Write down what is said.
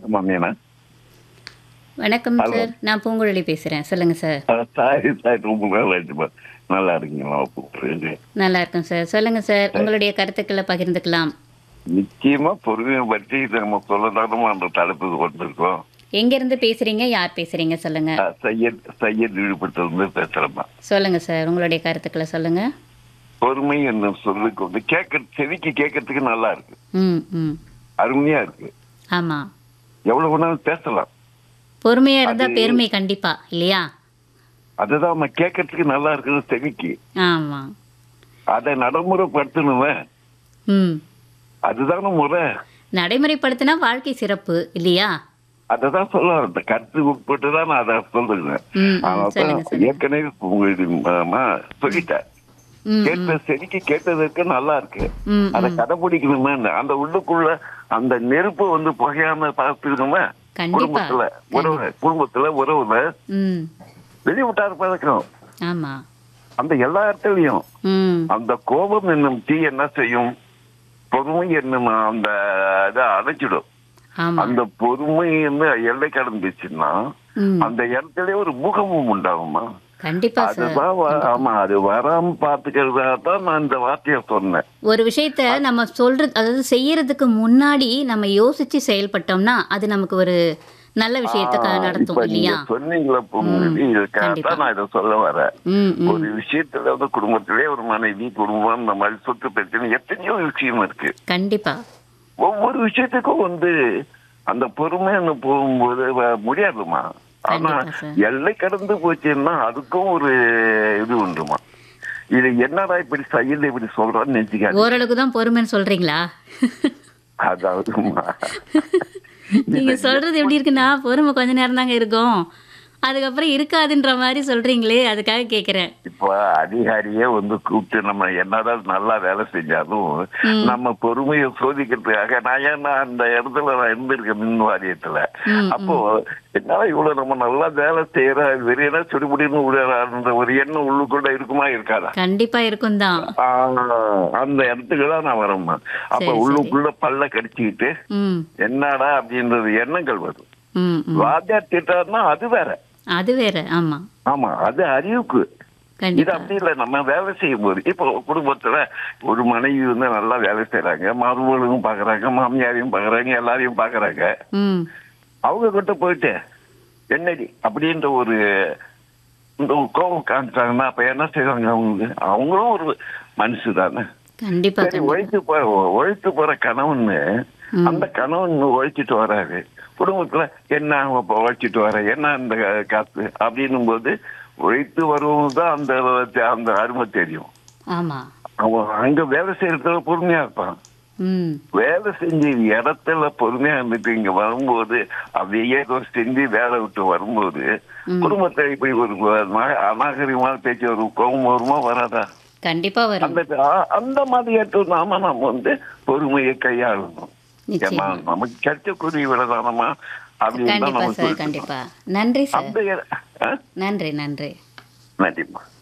வணக்கம் மீனா வணக்கம் Hello. Sir நான் பூங்குழலி பேசுகிறேன் சொல்லுங்கள் சார் சாரி சாரி ரொம்ப நாள் ஆயிடுச்சுப்பா நல்லா இருக்கீங்களா கூப்பிடுறது நல்லா இருக்கேன் சார் சொல்லுங்கள் சார் உங்களுடைய கருத்துக்களை பகிர்ந்துக்கலாம் நிச்சயமா பொறுமையை பற்றி நம்ம சொல்லதானமா அந்த தலைப்புக்கு கொண்டிருக்கோம் எங்கேருந்து பேசுகிறீங்க யார் பேசுகிறீங்க சொல்லுங்கள் அஹ், சையத் சையத் விழுப்புரத்திலிருந்து பேசுறேம்மா சொல்லுங்கள் சார் உங்களுடைய கருத்துக்களை சொல்லுங்கள் பொறுமை என்ன சொல்லுக்கு வந்து கேட்க செவிக்கு கேட்கறதுக்கு நல்லா இருக்கு ம் ம் அருமையா இருக்கு ஆமாம் எவ்வளவு வேணாலும் பேசலாம் பொறுமையாக இருந்தால் பெருமை கண்டிப்பாக இல்லையா அதுதான் நம்ம கேட்கறதுக்கு நல்லா இருக்குது செவிக்கு ஆமாம் அதை நடைமுறைப்படுத்தணுமே ம் அதுதானே முறை நடைமுறைப்படுத்தினா வாழ்க்கை சிறப்பு இல்லையா அதை தான் சொல்ல அந்த கருத்து உட்பட்டு தான் நான் அதை சொல்றேன் ம், ம், அதனால சொல்லுங்க, தான் சொல்லுங்க. ஏற்கனவே உங்களுக்கு ஆமா, சொல்லிட்டேன் ம் கேட்ட செடிக்கு கேட்டதற்கு நல்லா இருக்கு ம் அதை ம் கடைபிடிக்கணுமே அந்த உள்ளுக்குள்ள அந்த நெருப்பு வந்து புகையாம பார்த்துக்கணுமே கண்டிப்பா. குடும்பத்துல உறவு குடும்பத்துல உறவுல ம் வெளிவிட்டார் பழக்கணும் ஆமாம் அந்த எல்லா இடத்துலயும் ம் அந்த கோபம் என்னும் தீ என்ன செய்யும் பொறுமை என்னும் அந்த இதை அணைச்சிடும் ஆமாம் அந்த பொறுமை என்ன எல்லை கடந்துச்சுன்னா ம் அந்த இடத்துல ஒரு முகமும் உண்டாகுமா கண்டிப்பாக சார் அதுதான் வ- ஆமா அது வராம பாத்துக்கிறதா தான் நான் இந்த வார்த்தையை சொன்னேன் ஒரு விஷயத்த நம்ம சொல்றது அதாவது செய்யறதுக்கு முன்னாடி நம்ம யோசிச்சு செயல்பட்டோம்னா அது நமக்கு ஒரு நல்ல விஷயத்த க- இப்ப நடத்தும் நீங்க இல்லையா சொன்னீங்களா பொங்கல் இதுக்காக கண்டிப்பா. தான் நான் இதை சொல்ல வரேன் ம் ம் ஒரு விஷயத்துல வந்து குடும்பத்திலே ஒரு மனைவி குடும்பம் இந்த மாதிரி சொத்து பிரச்சனை எத்தனையோ விஷயம் இருக்கு கண்டிப்பா ஒவ்வொரு விஷயத்துக்கும் வந்து அந்த பொறுமைன்னு போகும்போது வ- முடியாதுமா ஆனா கண்டிப்பா சார். எல்லை கடந்து போச்சுன்னா அதுக்கும் ஒரு இது உண்டுமா இது என்னடா இப்படி செயல் இப்படி சொல்றான்னு நினைச்சுக்காது ஓரளவுக்கு தான் பொறுமைன்னு சொல்றீங்களா அதாவதுமா நீங்க சொல்றது எப்படி இருக்குன்னா பொறுமை கொஞ்ச நேரம் தாங்க இருக்கும் அதுக்கப்புறம் இருக்காதுன்ற மாதிரி சொல்றீங்களே அதுக்காக கேக்குறேன் இப்ப அதிகாரியே வந்து கூப்பிட்டு நம்ம என்னதான் நல்லா வேலை செஞ்சாலும் நம்ம பொறுமையை சோதிக்கிறதுக்காக நான் ஏன்னா அந்த இடத்துல நான் இருந்திருக்கேன் மின் வாரியத்துல ம், அப்போ என்னால இவ்வளவு நம்ம நல்லா வேலை செய்யற வெறியனா சுடுமுடின்னு விடுறான்ற ஒரு எண்ணம் உள்ளுக்குள்ள இருக்குமா இருக்காதா கண்டிப்பா இருக்கும் தான் ஆஹ், அந்த இடத்துக்கு தான் நான் வரேம்மா அப்ப சரி, உள்ளுக்குள்ள பல்ல கடிச்சுக்கிட்டு ம் என்னடா அப்படின்றது எண்ணங்கள் வரும் ம் ம் ராஜா திட்டார்னா அது வேற அது வேற ஆமா ஆமா அது அறிவுக்கு இது கண்டிப்பா அப்படி இல்ல நம்ம வேலை செய்யும் போது இப்போ குடும்பத்துல ஒரு மனைவி வந்து நல்லா வேலை செய்யறாங்க மருமகளும் பாக்குறாங்க மாமியாரையும் பாக்குறாங்க எல்லாரையும் பாக்குறாங்க ம் அவங்க கிட்ட போயிட்டு என்னடி அப்படின்ற ஒரு இந்த ஒரு கோபம் காமிச்சாங்கன்னா அப்ப என்ன செய்வாங்க அவங்க அவங்களும் ஒரு மனுஷு தானே கண்டிப்பா சரி கண்டிப்பா உழைத்து போற உழைத்து போற கணவன்னு ம். அந்த கணவன் உழைச்சிட்டு வராரு குடும்பத்துல என்ன அவன் இப்ப உழைச்சிட்டு வர என்ன இந்த காசு அப்படின்னும் போது உழைத்து வருவங்க தான் அந்த அந்த அருமை தெரியும் ஆமா அவன் அங்க வேலை செய்யறதுல பொறுமையா இருப்பான் ம் வேலை செஞ்ச இடத்துல பொறுமையா இருந்துட்டு இங்க வரும்போது அப்படியே ஒரு செஞ்சு வேலை விட்டு வரும்போது குடும்பத்தை இப்படி ஒரு ம- அநாகரிகமான பேச்சு ஒரு கோபம் வருமா வராதா கண்டிப்பா வரும் அந்த ஆ- அந்த மாதிரி ஏற்று நாம நம்ம வந்து பொறுமையை கையாளணும் நிச்சயமா. ஏன்னா நமக்கு கிடைக்கக்கூடிய விடதானமா அப்படின்னு தான் கண்டிப்பா நம்ம சார் சொல்லணும். கண்டிப்பா நன்றி சார் அந்த இட- ஆ? நன்றி நன்றி நன்றிம்மா